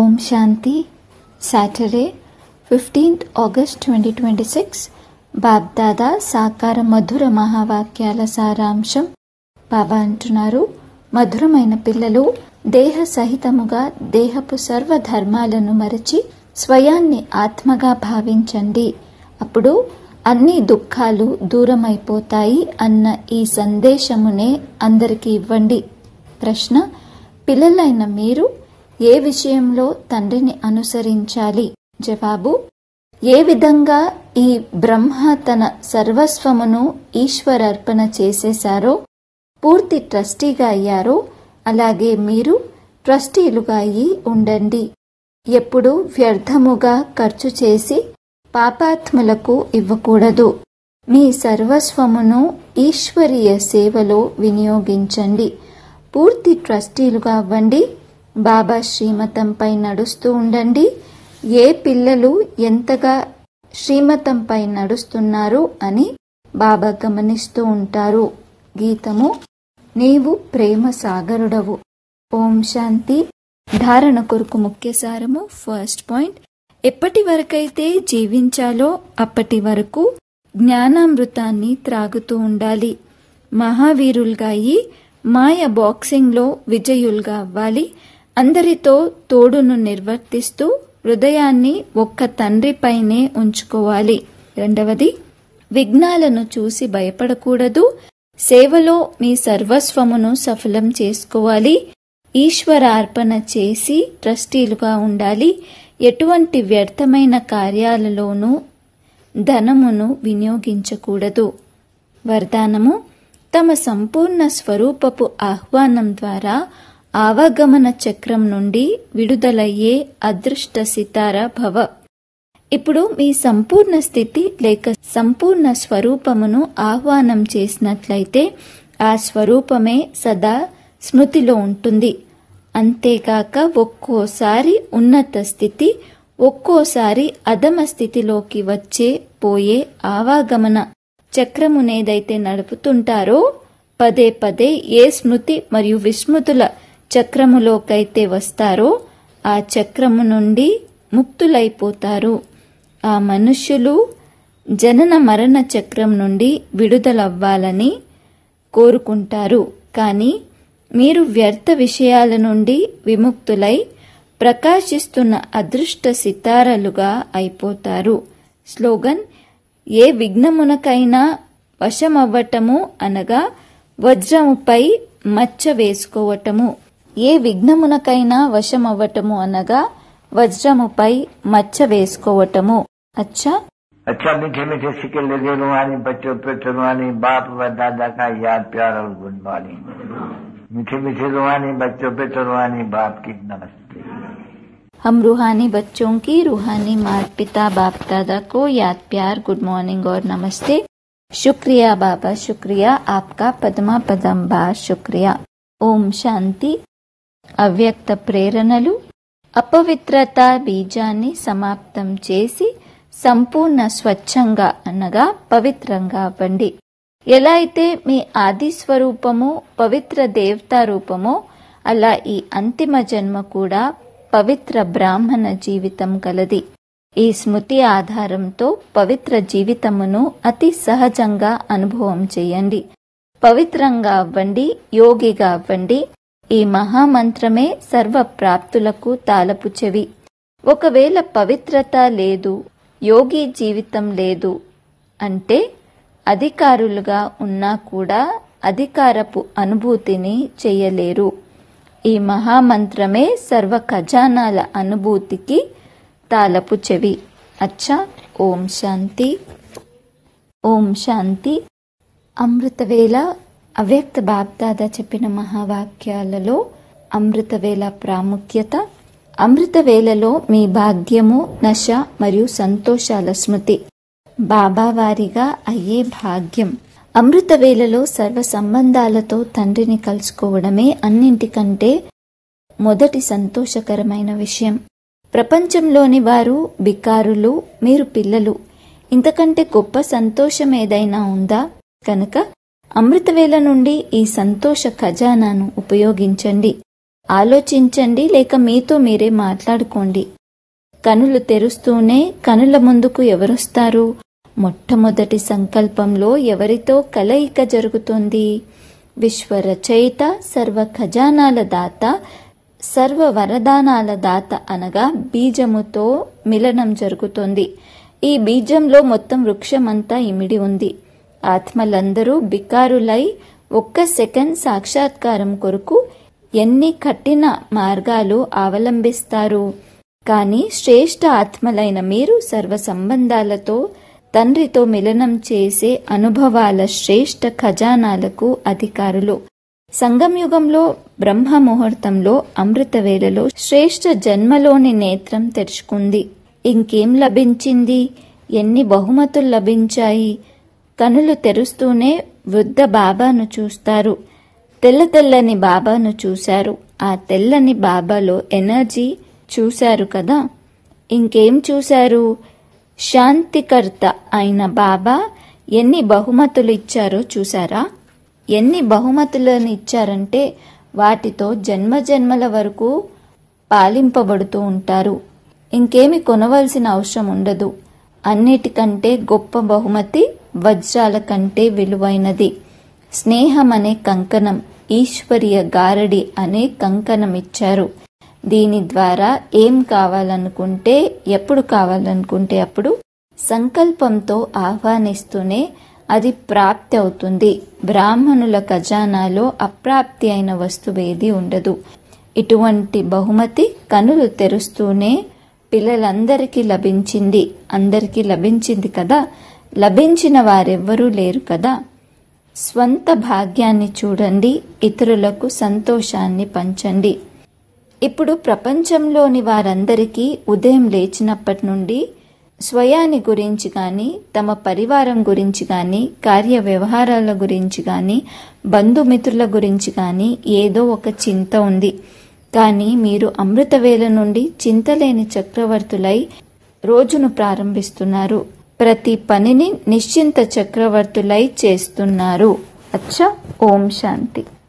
ఓం శాంతి Saturday fifteenth August twenty twenty six BapDada సాకార మధుర మహావాక్యాల సారాంశం బాబా అంటున్నారు మధురమైన పిల్లలు దేహ సహితముగా దేహపు సర్వధర్మాలను మరచి స్వయాన్ని ఆత్మగా భావించండి అప్పుడు అన్ని దుఃఖాలు దూరమైపోతాయి అన్న ఈ సందేశమునే అందరికీ ఇవ్వండి ప్రశ్న పిల్లలైన మీరు ఏ విషయంలో తండ్రిని అనుసరించాలి జవాబు ఏ విధంగా ఈ బ్రహ్మ తన సర్వస్వమును ఈశ్వరార్పణ చేసేశారో పూర్తి ట్రస్టీగా అయ్యారో అలాగే మీరు ట్రస్టీలుగా అయి ఉండండి ఎప్పుడు వ్యర్థముగా ఖర్చు చేసి పాపాత్ములకు ఇవ్వకూడదు మీ సర్వస్వమును ఈశ్వరీయ సేవలో వినియోగించండి పూర్తి ట్రస్టీలుగా అవ్వండి బాబా శ్రీమతంపై నడుస్తూ ఉండండి ఏ పిల్లలు ఎంతగా శ్రీమతంపై నడుస్తున్నారు అని బాబా గమనిస్తూ ఉంటారు గీతము నీవు ప్రేమ సాగరుడవు ఓం శాంతి ధారణ కొరకు ముఖ్య సారము ఫస్ట్ పాయింట్ ఎప్పటి వరకైతే జీవించాలో అప్పటి వరకు జ్ఞానామృతాన్ని త్రాగుతూ ఉండాలి మహావీరులుగా అయి మాయ బాక్సింగ్లో విజయులుగా అవ్వాలి అందరితో తోడును నిర్వర్తిస్తూ హృదయాన్ని ఒక్క తండ్రిపైనే ఉంచుకోవాలి రెండవది విఘ్నాలను చూసి భయపడకూడదు సేవలో మీ సర్వస్వమును సఫలం చేసుకోవాలి ఈశ్వరార్పణ చేసి ట్రస్టీలుగా ఉండాలి ఎటువంటి వ్యర్థమైన కార్యాలలోనూ ధనమును వినియోగించకూడదు వరదానము తమ సంపూర్ణ స్వరూపపు ఆహ్వానం ద్వారా ఆవాగమన చక్రం నుండి విడుదలయ్యే అదృష్ట సితార భవ ఇప్పుడు మీ సంపూర్ణ స్థితి లేక సంపూర్ణ స్వరూపమును ఆహ్వానం చేసినట్లయితే ఆ స్వరూపమే సదా స్మృతిలో ఉంటుంది అంతేకాక ఒక్కోసారి ఉన్నత స్థితి ఒక్కోసారి అధమ స్థితిలోకి వచ్చే పోయే ఆవాగమన చక్రమునేదైతే నడుపుతుంటారో పదే పదే ఏ స్మృతి మరియు విస్మృతుల చక్రములోకైతే వస్తారో ఆ చక్రము నుండి ముక్తులైపోతారు ఆ మనుష్యులు జనన మరణ చక్రం నుండి విడుదలవ్వాలని కోరుకుంటారు కానీ మీరు వ్యర్థ విషయాల నుండి విముక్తులై ప్రకాశిస్తున్న అదృష్ట సితారలుగా అయిపోతారు స్లోగన్ ఏ విఘ్నమునకైనా వశమవ్వటము అనగా వజ్రముపై మచ్చ వేసుకోవటము ఏ విఘ్నమునకైనా వశమవ్వటము అనగా వజ్రముపై మచ్చ వేసుకోవటము అచ్చా अच्छा मीठे मीठे सिक्के लगे रुहानी बच्चों पे रुहानी बाप व दादा का याद प्यार और गुड मॉर्निंग मीठे मीठे रुहानी बच्चों पे रुहानी बाप की नमस्ते हम रूहानी बच्चों की रूहानी माता पिता बाप दादा को याद प्यार गुड मॉर्निंग और नमस्ते शुक्रिया बाबा शुक्रिया आपका पदमा पदंबा शुक्रिया ఓం శాంతి అవ్యక్త ప్రేరణలు అపవిత్రత బీజాన్ని సమాప్తం చేసి సంపూర్ణ స్వచ్ఛంగా అనగా పవిత్రంగా అవ్వండి ఎలా అయితే మీ ఆది స్వరూపము పవిత్ర దేవతా రూపమో అలా ఈ అంతిమ జన్మ కూడా పవిత్ర బ్రాహ్మణ జీవితం కలది ఈ స్మృతి ఆధారంతో పవిత్ర జీవితమును అతి సహజంగా అనుభవం చేయండి పవిత్రంగా అవ్వండి యోగిగా అవ్వండి ఈ మహామంత్రమే సర్వ ప్రాప్తులకు తాలపు చెవి ఒకవేళ పవిత్రత లేదు యోగి జీవితం లేదు అంటే అధికారులుగా ఉన్నా కూడా అధికారపు అనుభూతిని చెయ్యలేరు ఈ మహామంత్రమే సర్వ ఖజానాల అనుభూతికి తాలపు చెవి అచ్చా ఓం శాంతి ఓం శాంతి అమృతవేళ అవ్యక్త బాబ్దాదా చెప్పిన మహావాక్యాలలో అమృతవేళ ప్రాముఖ్యత అమృతవేళలో మీ భాగ్యము నశ మరియు సంతోషాల స్మృతి బాబావారిగా అయ్యే భాగ్యం అమృతవేళలో సర్వ సంబంధాలతో తండ్రిని కలుసుకోవడమే అన్నింటికంటే మొదటి సంతోషకరమైన విషయం ప్రపంచంలోని వారు బికారులు మీరు పిల్లలు ఇంతకంటే గొప్ప సంతోషం ఏదైనా ఉందా కనుక అమృతవేళ నుండి ఈ సంతోష ఖజానాను ఉపయోగించండి ఆలోచించండి లేక మీతో మీరే మాట్లాడుకోండి కనులు తెరుస్తూనే కనుల ముందుకు ఎవరొస్తారు మొట్టమొదటి సంకల్పంలో ఎవరితో కలయిక జరుగుతుంది విశ్వ రచయిత సర్వ ఖజానాల దాత సర్వ వరదానాల దాత అనగా బీజముతో మిలనం జరుగుతుంది ఈ బీజంలో మొత్తం వృక్షమంతా ఇమిడి ఉంది ఆత్మలందరూ బికారులై ఒక్క సెకండ్ సాక్షాత్కారం కొరకు ఎన్ని కఠిన మార్గాలు అవలంబిస్తారు కానీ శ్రేష్ఠ ఆత్మలైన మీరు సర్వ సంబంధాలతో తండ్రితో మిలనం చేసే అనుభవాల శ్రేష్ఠ ఖజానాలకు అధికారులు సంగంయుగంలో బ్రహ్మ ముహూర్తంలో అమృత వేళలో శ్రేష్ఠ జన్మలోని నేత్రం తెరుచుకుంది ఇంకేం లభించింది ఎన్ని బహుమతులు లభించాయి కనులు తెరుస్తూనే వృద్ధ బాబాను చూస్తారు తెల్ల తెల్లని బాబాను చూశారు ఆ తెల్లని బాబాలో ఎనర్జీ చూశారు కదా ఇంకేం చూశారు శాంతికర్త అయిన బాబా ఎన్ని బహుమతులు ఇచ్చారో చూసారా ఎన్ని బహుమతులను ఇచ్చారంటే వాటితో జన్మ జన్మల వరకు పాలింపబడుతూ ఉంటారు ఇంకేమి కొనవలసిన అవసరం ఉండదు అన్నిటికంటే గొప్ప బహుమతి వజ్రాల కంటే విలువైనది స్నేహం అనే కంకణం ఈశ్వరీయ గారడి అనే కంకణం ఇచ్చారు దీని ద్వారా ఏం కావాలనుకుంటే ఎప్పుడు కావాలనుకుంటే అప్పుడు సంకల్పంతో ఆహ్వానిస్తూనే అది ప్రాప్తి అవుతుంది బ్రాహ్మణుల ఖజానాలో అప్రాప్తి అయిన వస్తువేది ఉండదు ఇటువంటి బహుమతి కనులు తెరుస్తూనే పిల్లలందరికీ లభించింది అందరికీ లభించింది కదా లభించిన వారెవ్వరూ లేరు కదా స్వంత భాగ్యాన్ని చూడండి ఇతరులకు సంతోషాన్ని పంచండి ఇప్పుడు ప్రపంచంలోని వారందరికీ ఉదయం లేచినప్పటి నుండి స్వయాని గురించి కానీ తమ పరివారం గురించి కానీ కార్య వ్యవహారాల గురించి కానీ బంధుమిత్రుల గురించి కానీ ఏదో ఒక చింత ఉంది కానీ మీరు అమృతవేళ నుండి చింతలేని చక్రవర్తులై రోజును ప్రారంభిస్తున్నారు ప్రతి పనిని నిశ్చింత చక్రవర్తులై చేస్తున్నారు అచ్చా ఓం శాంతి